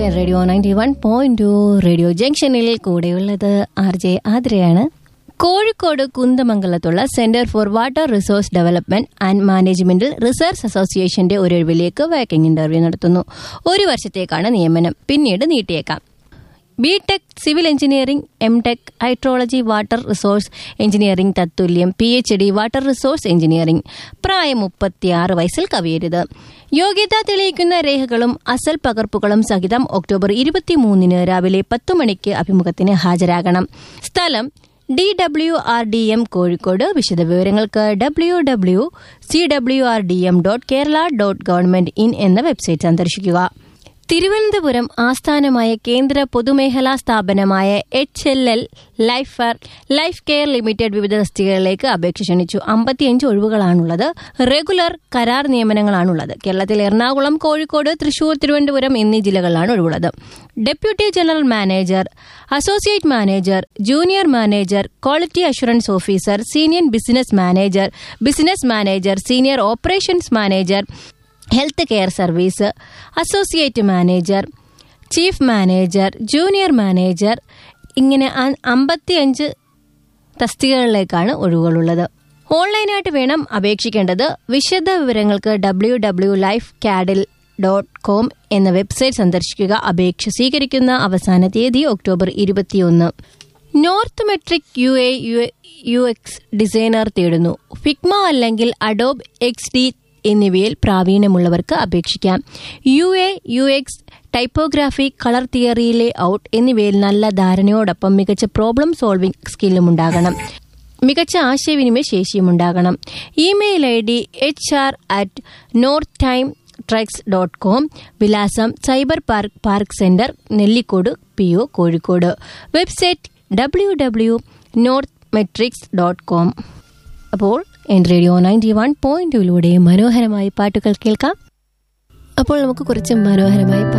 radio ninety one point two radio ജംഗ്ഷനിൽ കൂടെയുള്ളത് R J ആതിരയാണ് കോഴിക്കോട് കുന്തമംഗലത്തുള്ള centre for water resource development and മാനേജ്മെന്റിൽ റിസർച്ച് അസോസിയേഷന്റെ ഒരു ഒഴിവിലേക്ക് വേക്കിംഗ് ഇന്റർവ്യൂ നടത്തുന്നു ഒരു വർഷത്തേക്കാണ് നിയമനം പിന്നീട് നീട്ടിയേക്കാം B tech civil engineering M tech hydrology water resource engineering തത്തുല്യം P H D water resource engineering പ്രായം മുപ്പത്തിയാറ് വയസ്സിൽ കവിയരുത് യോഗ്യത തെളിയിക്കുന്ന രേഖകളും അസൽ പകർപ്പുകളും സഹിതം ഒക്ടോബർ ഇരുപത്തിമൂന്നിന് രാവിലെ പത്തു മണിക്ക് അഭിമുഖത്തിന് ഹാജരാകണം സ്ഥലം D W R D M Kozhikode വിശദവിവരങ്ങൾക്ക് W W C W R D M dot Kerala dot government in എന്ന വെബ്സൈറ്റ് സന്ദർശിക്കുക തിരുവനന്തപുരം ആസ്ഥാനമായ കേന്ദ്ര പൊതുമേഖലാ സ്ഥാപനമായ H L L life for life care limited വിവിധ തസ്തികകളിലേക്ക് അപേക്ഷ ക്ഷണിച്ചു അമ്പത്തിയഞ്ച് ഒഴിവുകളാണുള്ളത് റെഗുലർ കരാർ നിയമനങ്ങളാണുള്ളത് കേരളത്തിൽ എറണാകുളം കോഴിക്കോട് തൃശൂർ തിരുവനന്തപുരം എന്നീ ജില്ലകളിലാണ് ഒഴിവുള്ളത് deputy general manager associate manager junior manager quality assurance officer senior business manager business manager senior operations manager health care service associate manager chief manager junior manager ഇങ്ങനെ അമ്പത്തിയഞ്ച് തസ്തികകളിലേക്കാണ് ഒഴിവുകളുള്ളത് ഓൺലൈനായിട്ട് വേണം അപേക്ഷിക്കേണ്ടത് വിശദ വിവരങ്ങൾക്ക് ഡബ്ല്യു ഡബ്ല്യു ലൈഫ് കാഡിൽ ഡോട്ട് കോം എന്ന വെബ്സൈറ്റ് സന്ദർശിക്കുക അപേക്ഷ സ്വീകരിക്കുന്ന അവസാന തീയതി ഒക്ടോബർ ഇരുപത്തിയൊന്ന് north metric U A U X designer തേടുന്നു ഫിഗ്മ അല്ലെങ്കിൽ അഡോബ് എക്സ് ഡി എന്നിവയിൽ പ്രാവീണ്യമുള്ളവർക്ക് അപേക്ഷിക്കാം U A U X typography colour തിയറിയിലെ ഔട്ട് എന്നിവയിൽ നല്ല ധാരണയോടൊപ്പം മികച്ച പ്രോബ്ലം സോൾവിംഗ് സ്കില്ലും ഉണ്ടാകണം മികച്ച ആശയവിനിമയ ശേഷിയും ഉണ്ടാകണം email I D H R at north time trucks dot com വിലാസം cyber park park centre Nellikode P O Kozhikode website W W north metrics dot com അപ്പോൾ എൻ റേഡിയോ നയൻറ്റി വൺ പോയിന്റിലൂടെ മനോഹരമായി പാട്ടുകൾ കേൾക്കാം അപ്പോൾ നമുക്ക് കുറച്ച് മനോഹരമായി